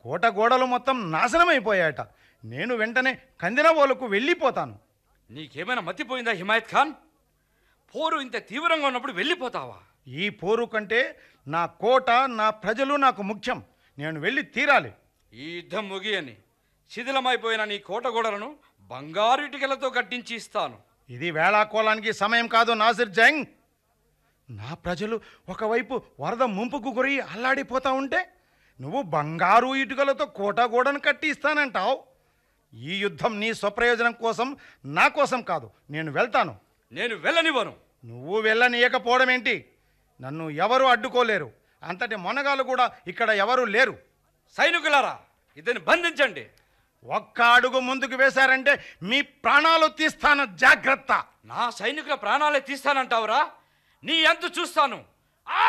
కోట గోడలు మొత్తం నాశనమైపోయాయట నేను వెంటనే కందినవోలకు వెళ్ళిపోతాను నీకేమైనా మతిపోయిందా హిమాయత్ ఖాన్ పోరు ఇంత తీవ్రంగా ఉన్నప్పుడు వెళ్ళిపోతావా ఈ పోరు కంటే నా కోట నా ప్రజలు నాకు ముఖ్యం నేను వెళ్ళి తీరాలి ఈ యుద్ధం ముగియని శిథిలమైపోయిన నీ కోట గోడలను బంగారు ఇటుకలతో కట్టించి ఇస్తాను ఇది వేళాకోలానికి సమయం కాదు నాసిర్ జంగ్ నా ప్రజలు ఒకవైపు వరద ముంపుకు గురి అల్లాడిపోతా ఉంటే నువ్వు బంగారు ఇటుకలతో కోట గోడను కట్టి ఇస్తానంటావు ఈ యుద్ధం నీ స్వప్రయోజనం కోసం నా కోసం కాదు నేను వెళ్తాను నేను వెళ్ళనివ్వను నువ్వు వెళ్ళనీయకపోవడం ఏంటి నన్ను ఎవరు అడ్డుకోలేరు అంతటి మొనగాలు కూడా ఇక్కడ ఎవరు లేరు సైనికులారా ఇతన్ని బంధించండి ఒక్క అడుగు ముందుకు వేశారంటే మీ ప్రాణాలు తీస్తాను జాగ్రత్త నా సైనికుల ప్రాణాలే తీస్తానంటావురా నీ ఎంత చూస్తాను ఆ!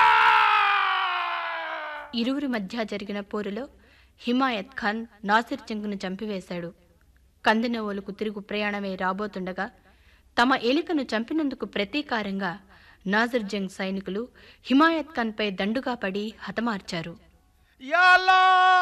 ఇరువురి మధ్య జరిగిన పోరులో హిమాయత్ ఖాన్ నాసిర్ జంగ్ను చంపివేశాడు కందినవోలుకు తిరుగు ప్రయాణమే రాబోతుండగా తమ ఎలికను చంపినందుకు ప్రతీకారంగా నాసిర్ జంగ్ సైనికులు హిమాయత్ ఖాన్పై దండుగా పడి హతమార్చారు యా అల్లా!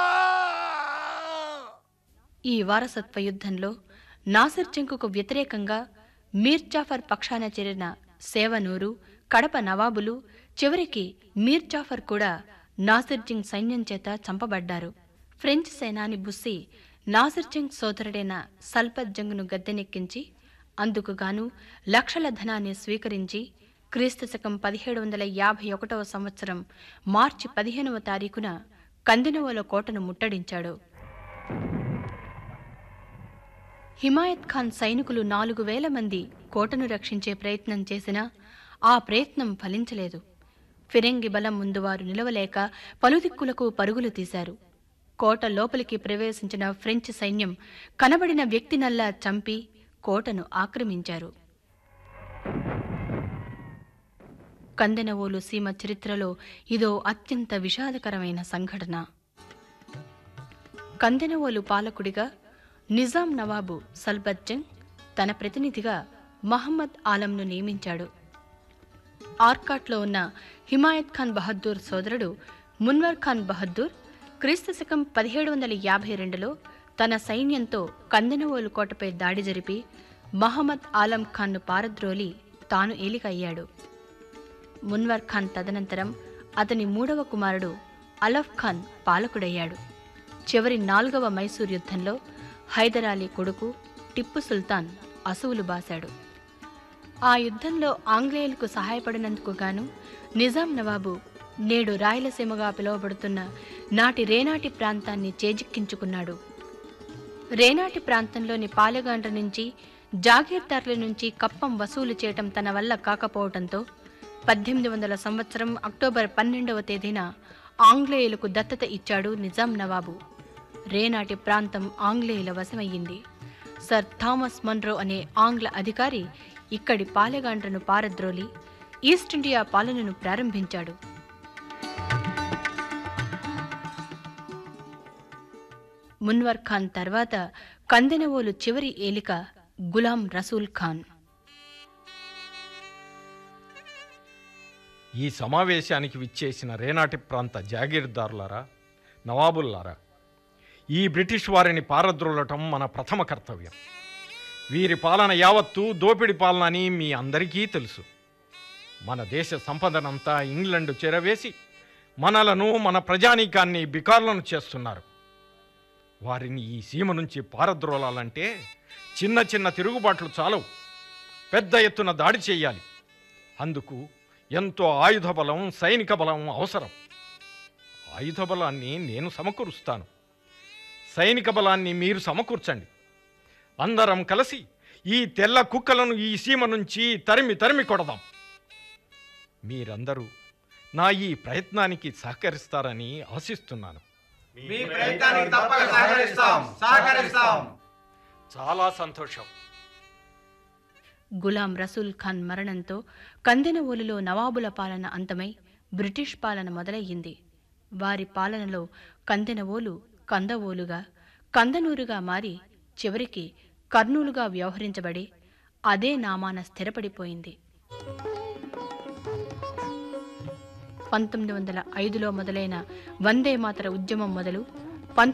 ఈ వారసత్వ యుద్ధంలో నాసిర్ జంగ్కు వ్యతిరేకంగా మీర్ జాఫర్ పక్షాన చేరిన సేవనూరు కడప నవాబులు చివరికి మీర్ జాఫర్ కూడా నాసిర్ జంగ్ సైన్యం చేత చంపబడ్డారు ఫ్రెంచ్ సేనాని బుస్సి నాసిర్ జంగ్ సోదరుడైన సల్పత్ జంగ్ను గద్దెనెక్కించి అందుకు గాను లక్షల ధనాన్ని స్వీకరించి క్రీస్తు శకం పదిహేడు వందల యాభై ఒకటవ సంవత్సరం మార్చి పదిహేనవ తారీఖున కందినవల కోటను ముట్టడించాడు హిమాయత్ ఖాన్ సైనికులు నాలుగు వేల మంది కోటను రక్షించే ప్రయత్నం చేసినా ఆ ప్రయత్నం ఫలించలేదు ఫిరంగి బలం ముందు వారు నిలవలేక పలుదిక్కులకు పరుగులు తీశారు కోట లోపలికి ప్రవేశించిన ఫ్రెంచ్ సైన్యం కనబడిన వ్యక్తినల్లా చంపి కోటను ఆక్రమించారు కందెనవోలు సీమ చరిత్రలో ఇదో అత్యంత విషాదకరమైన సంఘటన కందెనవోలు పాలకుడిగా నిజాం నవాబు సల్బత్ జంగ్ తన ప్రతినిధిగా మహమ్మద్ ఆలంను నియమించాడు ఆర్కాట్లో ఉన్న హిమాయత్ ఖాన్ బహద్దూర్ సోదరుడు మున్వర్ ఖాన్ బహద్దూర్ క్రీస్తు శకం పదిహేడు వందల యాభై రెండులో తన సైన్యంతో కందనవోలు కోటపై దాడి జరిపి మహమ్మద్ ఆలం ఖాన్ను పారద్రోలి తాను ఏలిక అయ్యాడు మున్వర్ ఖాన్ తదనంతరం అతని మూడవ కుమారుడు అలఫ్ ఖాన్ పాలకుడయ్యాడు చివరి నాలుగవ మైసూర్ యుద్ధంలో హైదర్ అలీ కొడుకు టిప్పు సుల్తాన్ అసువులు బాశాడు ఆ యుద్ధంలో ఆంగ్లేయులకు సహాయపడినందుకు గాను నిజాం నవాబు నేడు రాయలసీమగా పిలువబడుతున్న నాటి రేనాటి ప్రాంతాన్ని చేజిక్కించుకున్నాడు రేనాటి ప్రాంతంలోని పాలెగాండ్ర నుంచి జాగీర్దార్ల నుంచి కప్పం వసూలు చేయటం తన వల్ల కాకపోవటంతో పద్దెనిమిది వందల సంవత్సరం అక్టోబర్ పన్నెండవ తేదీన ఆంగ్లేయులకు దత్తత ఇచ్చాడు నిజాం నవాబు రేనాటి ప్రాంతం ఆంగ్లేయుల వశమయ్యింది సర్ థామస్ మన్రో అనే ఆంగ్ల అధికారి ఇక్కడి పాలెగాండ్రను పారద్రోలి ఈస్ట్ ఇండియా పాలనను ప్రారంభించాడు మున్వర్ ఖాన్ తర్వాత కందెనవోలు చివరి ఏలిక గులాం రసూల్ ఖాన్ ఈ సమావేశానికి విచ్చేసిన రేనాటి ప్రాంత జాగీర్దారులారా నవాబుల్లారా ఈ బ్రిటిష్ వారిని పారద్రోలటం మన ప్రథమ కర్తవ్యం వీరి పాలన యావత్తు దోపిడి పాలన అని మీ అందరికీ తెలుసు మన దేశ సంపదనంతా ఇంగ్లండ్ చెరవేసి మనలను మన ప్రజానీకాన్ని బికార్లను చేస్తున్నారు వారిని ఈ సీమ నుంచి పారద్రోలాలంటే చిన్న చిన్న తిరుగుబాట్లు చాలవు పెద్ద ఎత్తున దాడి చేయాలి అందుకు ఎంతో ఆయుధ బలం సైనిక బలం అవసరం ఆయుధ బలాన్ని నేను సమకూరుస్తాను సైనిక బలాన్ని మీరు సమకూర్చండి అందరం కలిసి ఈ తెల్ల కుక్కలను ఈ సీమ నుంచి తరిమి తరిమి కొడదాం మీరందరూ నా ఈ ప్రయత్నానికి సహకరిస్తారని ఆశిస్తున్నాను మీ ప్రయత్నానికి తప్పక సహకరిస్తాం సహకరిస్తాం చాలా సంతోషం గులాం రసూల్ ఖాన్ మరణంతో కందెనవోలులో నవాబుల పాలన అంతమై బ్రిటిష్ పాలన మొదలయ్యింది వారి పాలనలో కందెనవోలు కందవోలుగా కందనూరుగా మారి చివరికి కర్నూలుగా వ్యవహరించబడి అదే నామాన స్థిరపడిపోయింది పంతొమ్మిది వందల ఐదులో మొదలైన వందే మాతర ఉద్యమం మొదలు